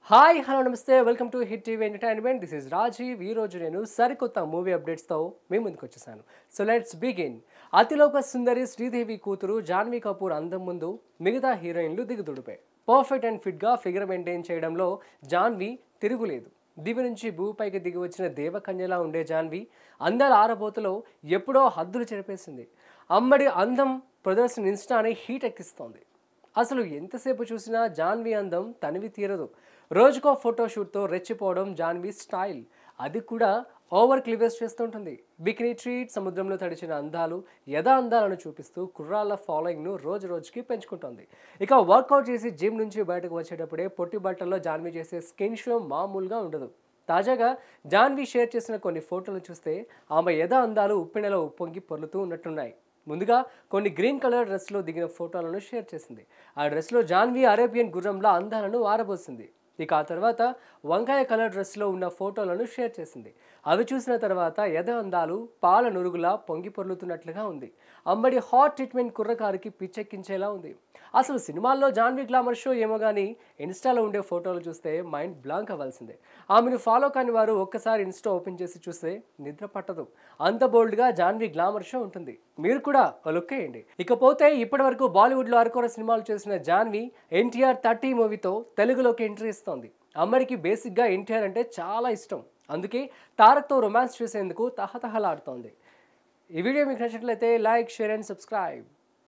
hi hello నమస్తే welcome to hit TV entertainment this is Rajeev ఈ రోజు నేను సరికొత్త మూవీ అప్డేట్స్తో మీ ముందుకు వచ్చేసాను సో లెట్స్ బిగిన్ అతిలోక సుందరి శ్రీదేవి కూతురు జాన్వీ కపూర్ అందం ముందు మిగతా హీరోయిన్లు దిగుదుడిపే పర్ఫెక్ట్ అండ్ ఫిట్గా ఫిగర్ మెయింటైన్ చేయడంలో జాన్వీ తిరుగులేదు దివి నుంచి భూమిపైకి దిగి వచ్చిన దేవకన్యలా ఉండే జాన్వి అందాల ఆరబోతలో ఎప్పుడో హద్దులు చెరిపేసింది అమ్మడి అందం ప్రదర్శన ఇన్స్టాని హీట్ ఎక్కిస్తోంది అసలు ఎంతసేపు చూసినా జాన్వి అందం తనివి తీరదు రోజుకో ఫోటోషూట్తో రెచ్చిపోవడం జాన్వి స్టైల్ అది కూడా ఓవర్ క్లివేజ్ చేస్తుంటుంది బికినీ ట్రీట్ సముద్రంలో తడిచిన అందాలు యథా అందాలను చూపిస్తూ కుర్రాళ్ళ ఫాలోయింగ్ను రోజు రోజుకి పెంచుకుంటోంది ఇక వర్కౌట్ చేసి జిమ్ నుంచి బయటకు వచ్చేటప్పుడే పొట్టి బట్టల్లో జాన్వి చేసే స్కిన్ షో మామూలుగా ఉండదు తాజాగా జాన్వి షేర్ చేసిన కొన్ని ఫోటోలు చూస్తే ఆమె యథా అందాలు ఉప్పెనలో ఉప్పొంగి పొర్లుతూ ఉన్నట్టున్నాయి ముందుగా కొన్ని గ్రీన్ కలర్ డ్రెస్లో దిగిన ఫోటోలను షేర్ చేసింది ఆ డ్రెస్లో జాన్వి అరేబియన్ గుర్రంలా అందాలను ఆరబోసింది ఇక ఆ తర్వాత వంకాయ కలర్ డ్రెస్లో ఉన్న ఫోటోలను షేర్ చేసింది అవి చూసిన తర్వాత యథ అందాలు పాల నురుగులా పొంగి పొర్లుతున్నట్లుగా ఉంది అమ్మడి హాట్ ట్రీట్మెంట్ కుర్రకారికి పిచ్చెక్కించేలా ఉంది అసలు సినిమాల్లో జాన్వి గ్లామర్ షో ఏమో కానీ ఇన్స్టాలో ఉండే ఫోటోలు చూస్తే మైండ్ బ్లాంక్ అవ్వాల్సిందే ఆమెను ఫాలో కాని వారు ఒక్కసారి ఇన్స్టా ఓపెన్ చేసి చూస్తే నిద్ర పట్టదు అంత బోల్డ్గా జాన్వి గ్లామర్ షో ఉంటుంది మీరు కూడా ఓ లుక్ వేయండి ఇకపోతే ఇప్పటి వరకు బాలీవుడ్లో అరకొర సినిమాలు చేసిన జాన్వి ఎన్టీఆర్ థర్టీ మూవీతో తెలుగులోకి ఎంట్రీ ఇస్తోంది అమ్మడికి బేసిక్గా ఎన్టీఆర్ అంటే చాలా ఇష్టం అందుకే తారక్తో రొమాన్స్ చేసేందుకు తహతహలాడుతోంది ఈ వీడియో మీకు నచ్చినట్లయితే లైక్ షేర్ అండ్ సబ్స్క్రైబ్